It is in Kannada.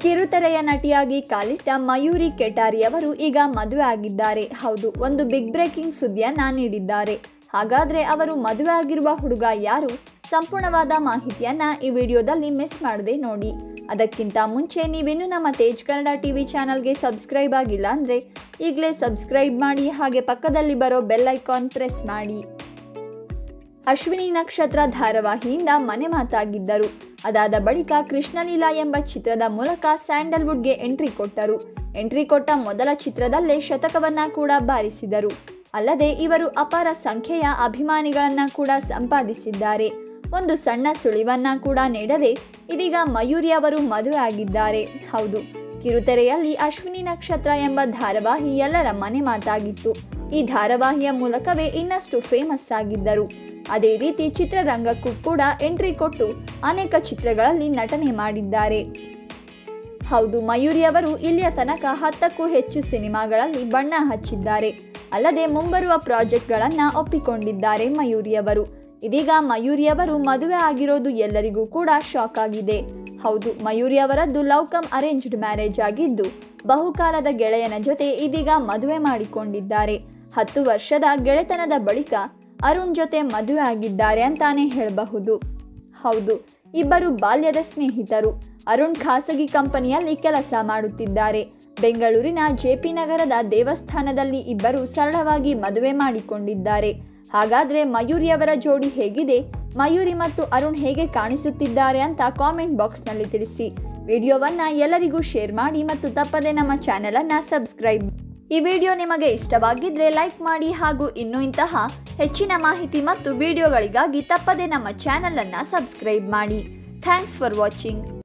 ಕಿರುತೆರೆಯ ನಟಿಯಾಗಿ ಕಾಲಿಟ್ಟ ಮಯೂರಿ ಕೆಟಾರಿ ಅವರು ಈಗ ಮದುವೆ ಆಗಿದ್ದಾರೆ ಹೌದು ಒಂದು ಬಿಗ್ ಬ್ರೇಕಿಂಗ್ ಸುದ್ದಿಯನ್ನ ನೀಡಿದ್ದಾರೆ ಹಾಗಾದ್ರೆ ಅವರು ಮದುವೆ ಆಗಿರುವ ಹುಡುಗ ಯಾರು ಸಂಪೂರ್ಣವಾದ ಮಾಹಿತಿಯನ್ನ ಈ ವಿಡಿಯೋದಲ್ಲಿ ಮಿಸ್ ಮಾಡದೆ ನೋಡಿ ಅದಕ್ಕಿಂತ ಮುಂಚೆ ನೀವಿನ್ನೂ ನಮ್ಮ ತೇಜ್ ಕನ್ನಡ ಟಿವಿ ಚಾನಲ್ಗೆ ಸಬ್ಸ್ಕ್ರೈಬ್ ಆಗಿಲ್ಲ ಅಂದರೆ ಈಗಲೇ ಸಬ್ಸ್ಕ್ರೈಬ್ ಮಾಡಿ ಹಾಗೆ ಪಕ್ಕದಲ್ಲಿ ಬರೋ ಬೆಲ್ ಐಕಾನ್ ಪ್ರೆಸ್ ಮಾಡಿ ಅಶ್ವಿನಿ ನಕ್ಷತ್ರ ಧಾರಾವಾಹಿಯಿಂದ ಮನೆ ಮಾತಾಗಿದ್ದರು ಅದಾದ ಬಳಿಕ ಕೃಷ್ಣಲೀಲಾ ಎಂಬ ಚಿತ್ರದ ಮೂಲಕ ಸ್ಯಾಂಡಲ್ವುಡ್ಗೆ ಎಂಟ್ರಿ ಕೊಟ್ಟರು ಎಂಟ್ರಿ ಕೊಟ್ಟ ಮೊದಲ ಚಿತ್ರದಲ್ಲೇ ಶತಕವನ್ನ ಕೂಡ ಬಾರಿಸಿದರು ಅಲ್ಲದೆ ಇವರು ಅಪಾರ ಸಂಖ್ಯೆಯ ಅಭಿಮಾನಿಗಳನ್ನ ಕೂಡ ಸಂಪಾದಿಸಿದ್ದಾರೆ ಒಂದು ಸಣ್ಣ ಸುಳಿವನ್ನ ಕೂಡ ನೀಡದೆ ಇದೀಗ ಮಯೂರಿ ಅವರು ಮದುವೆ ಆಗಿದ್ದಾರೆ ಹೌದು ಕಿರುತೆರೆಯಲ್ಲಿ ಅಶ್ವಿನಿ ನಕ್ಷತ್ರ ಎಂಬ ಧಾರಾವಾಹಿ ಎಲ್ಲರ ಮನೆ ಮಾತಾಗಿತ್ತು ಈ ಧಾರಾವಾಹಿಯ ಮೂಲಕವೇ ಇನ್ನಷ್ಟು ಫೇಮಸ್ ಆಗಿದ್ದರು ಅದೇ ರೀತಿ ಚಿತ್ರರಂಗಕ್ಕೂ ಕೂಡ ಎಂಟ್ರಿ ಕೊಟ್ಟು ಅನೇಕ ಚಿತ್ರಗಳಲ್ಲಿ ನಟನೆ ಮಾಡಿದ್ದಾರೆ ಹೌದು ಮಯೂರಿ ಅವರು ಇಲ್ಲಿಯ ತನಕ ಹತ್ತಕ್ಕೂ ಹೆಚ್ಚು ಸಿನಿಮಾಗಳಲ್ಲಿ ಬಣ್ಣ ಹಚ್ಚಿದ್ದಾರೆ ಅಲ್ಲದೆ ಮುಂಬರುವ ಪ್ರಾಜೆಕ್ಟ್ಗಳನ್ನು ಒಪ್ಪಿಕೊಂಡಿದ್ದಾರೆ ಮಯೂರಿ ಅವರು ಇದೀಗ ಮಯೂರಿ ಅವರು ಮದುವೆ ಆಗಿರೋದು ಎಲ್ಲರಿಗೂ ಕೂಡ ಶಾಕ್ ಆಗಿದೆ ಹೌದು ಮಯೂರಿ ಅವರದ್ದು ಲವ್ ಕಮ್ ಅರೇಂಜ್ಡ್ ಮ್ಯಾರೇಜ್ ಆಗಿದ್ದು ಬಹುಕಾಲದ ಗೆಳೆಯನ ಜೊತೆ ಇದೀಗ ಮದುವೆ ಮಾಡಿಕೊಂಡಿದ್ದಾರೆ ಹತ್ತು ವರ್ಷದ ಗೆಳೆತನದ ಬಳಿಕ ಅರುಣ್ ಜೊತೆ ಮದುವೆ ಆಗಿದ್ದಾರೆ ಅಂತಾನೆ ಹೇಳಬಹುದು ಹೌದು ಇಬ್ಬರು ಬಾಲ್ಯದ ಸ್ನೇಹಿತರು ಅರುಣ್ ಖಾಸಗಿ ಕಂಪನಿಯಲ್ಲಿ ಕೆಲಸ ಮಾಡುತ್ತಿದ್ದಾರೆ ಬೆಂಗಳೂರಿನ ಜೆಪಿ ನಗರದ ದೇವಸ್ಥಾನದಲ್ಲಿ ಇಬ್ಬರು ಸರಳವಾಗಿ ಮದುವೆ ಮಾಡಿಕೊಂಡಿದ್ದಾರೆ ಹಾಗಾದ್ರೆ ಮಯೂರಿ ಅವರ ಜೋಡಿ ಹೇಗಿದೆ ಮಯೂರಿ ಮತ್ತು ಅರುಣ್ ಹೇಗೆ ಕಾಣಿಸುತ್ತಿದ್ದಾರೆ ಅಂತ ಕಾಮೆಂಟ್ ಬಾಕ್ಸ್ನಲ್ಲಿ ತಿಳಿಸಿ ವಿಡಿಯೋವನ್ನ ಎಲ್ಲರಿಗೂ ಶೇರ್ ಮಾಡಿ ಮತ್ತು ತಪ್ಪದೆ ನಮ್ಮ ಚಾನೆಲನ್ನು ಸಬ್ಸ್ಕ್ರೈಬ್ ಈ ವಿಡಿಯೋ ನಿಮಗೆ ಇಷ್ಟವಾಗಿದ್ರೆ ಲೈಕ್ ಮಾಡಿ ಹಾಗೂ ಇನ್ನೂ ಇಂತಹ ಹೆಚ್ಚಿನ ಮಾಹಿತಿ ಮತ್ತು ವಿಡಿಯೋಗಳಿಗಾಗಿ ತಪ್ಪದೆ ನಮ್ಮ ಚಾನಲನ್ನು ಸಬ್ಸ್ಕ್ರೈಬ್ ಮಾಡಿ ಥ್ಯಾಂಕ್ಸ್ ಫಾರ್ ವಾಚಿಂಗ್